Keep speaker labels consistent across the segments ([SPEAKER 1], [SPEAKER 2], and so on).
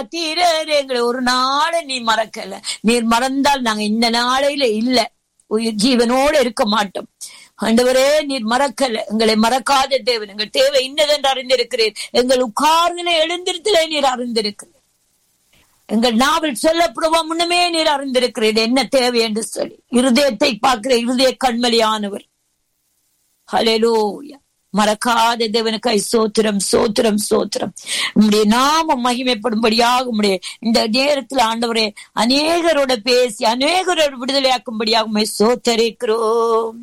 [SPEAKER 1] தீரர் எங்களை ஒரு நாளை நீ மறக்கல நீர் மறந்தால் நாங்க இந்த நாளையில இல்ல உயிர் ஜீவனோடு இருக்க மாட்டோம் ஆண்டவரே நீர் மறக்கல எங்களை மறக்காத தேவன் எங்கள் தேவை இன்னதென்று அறிந்திருக்கிறீர் எங்கள் உட்கார்களை எழுந்திருத்தலை நீர் அறிந்திருக்கிறீர் எங்கள் நாவில் சொல்லப்படுவோம் முன்னமே நீர் அறிந்திருக்கிறீர் என்ன தேவை என்று சொல்லி இருதயத்தை பார்க்கிற இருதய கண்மலியானவர் ஹalleluya மறக்காத தேவனுக்காய் சோத்திரம் சோத்திரம் சோத்திரம் உம்முடைய நாம மகிமைப்படும்படியாக உம்முடைய இந்த நேரத்தில் ஆண்டவரே அநேகரோட பேசி அநேகரோட விடுதலையாக்கும்படியாக உம்மை சோத்தரிக்கிறோம்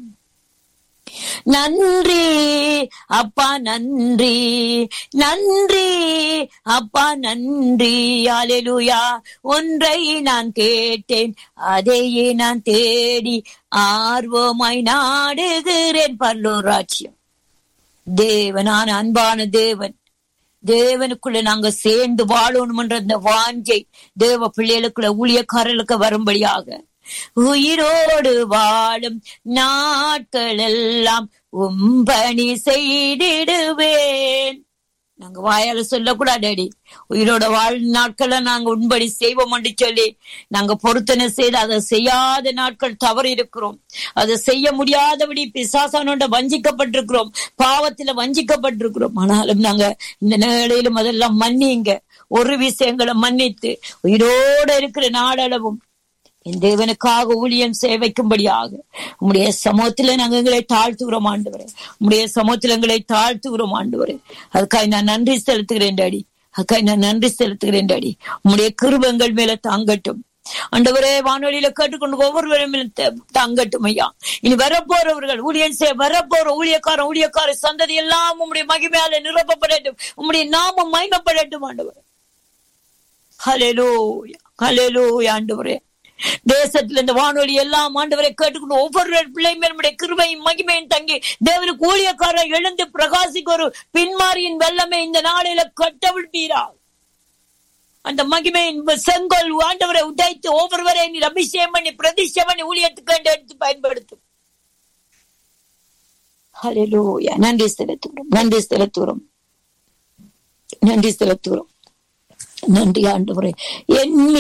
[SPEAKER 1] நன்றி அப்பா நன்றி நன்றி அப்பா நன்றி அலெலுயா ஒன்றை நான் கேட்டேன் அதையே நான் தேடி ஆர்வமாய் நாடுகிறேன் பல்லோர் ராஜ்யம் தேவனான அன்பான தேவன் தேவனுக்குள்ள நாங்க சேர்ந்து வாழணும் என்ற அந்த வாஞ்சை தேவ பிள்ளைகளுக்குள்ள ஊழியக்காரர்களுக்கு வரும்படியாக உயிரோடு வாழும் நாட்கள் எல்லாம் உம்பணி செய்திடுவேன் நாங்க வாயால சொல்லக்கூடாது அடி உயிரோட வாழ் நாட்களை நாங்க உண்படி செய்வோம் என்று சொல்லி நாங்க பொருத்தனை செய்து அதை செய்யாத நாட்கள் தவறு இருக்கிறோம் அதை செய்ய முடியாதபடி பிசாசானோட வஞ்சிக்கப்பட்டிருக்கிறோம் பாவத்துல வஞ்சிக்கப்பட்டிருக்கிறோம் ஆனாலும் நாங்க இந்த நிலையிலும் அதெல்லாம் மன்னிங்க ஒரு விஷயங்களை மன்னித்து உயிரோட இருக்கிற நாடளவும் என் தேவனுக்காக ஊழியம் சேவைக்கும்படியாக உம்முடைய சமூகத்துல நாங்க எங்களை தாழ்த்துகிறோம் ஆண்டவரே உம்முடைய சமூகத்துல எங்களை தாழ்த்துகிறோம் ஆண்டவரே அதுக்காக நான் நன்றி செலுத்துகிறேன் டாடி அதுக்காக நான் நன்றி செலுத்துகிறேன் டாடி உம்முடைய கிருபங்கள் மேல தாங்கட்டும் ஆண்டவரே வானொலியில கேட்டுக்கொண்டு ஒவ்வொருவரும் தங்கட்டும் ஐயா இனி வரப்போறவர்கள் ஊழியன் செய்ய வரப்போற ஊழியக்கார ஊழியக்கார சந்ததி எல்லாம் உம்முடைய மகிமையால நிரப்பப்படட்டும் உம்முடைய நாமம் மகிமைப்படட்டும் ஆண்டவர் ஹலெலூயா ஹலெலூயா ஆண்டவரே தேசத்துல இந்த வானொலி எல்லாம் ஆண்டவரை கேட்டுக்கொண்டு ஒவ்வொரு பிள்ளைமே நம்முடைய கிருபையும் மகிமையும் தங்கி தேவனுக்கு ஊழியக்காரர் எழுந்து பிரகாசிக்கு ஒரு பின்மாரியின் வெள்ளமே இந்த நாளில கட்டவிழ்ப்பீரா அந்த மகிமையின் செங்கோல் ஆண்டவரை உடைத்து ஒவ்வொருவரை நீர் அபிஷேகம் பண்ணி பிரதிஷ்டம் பண்ணி ஊழியத்துக்கு எடுத்து பயன்படுத்தும் ஹalleluya நன்றி செலுத்துகிறோம் நன்றி செலுத்துகிறோம் நன்றி செலுத்துகிறோம் நன்றி ஆண்டவரே என்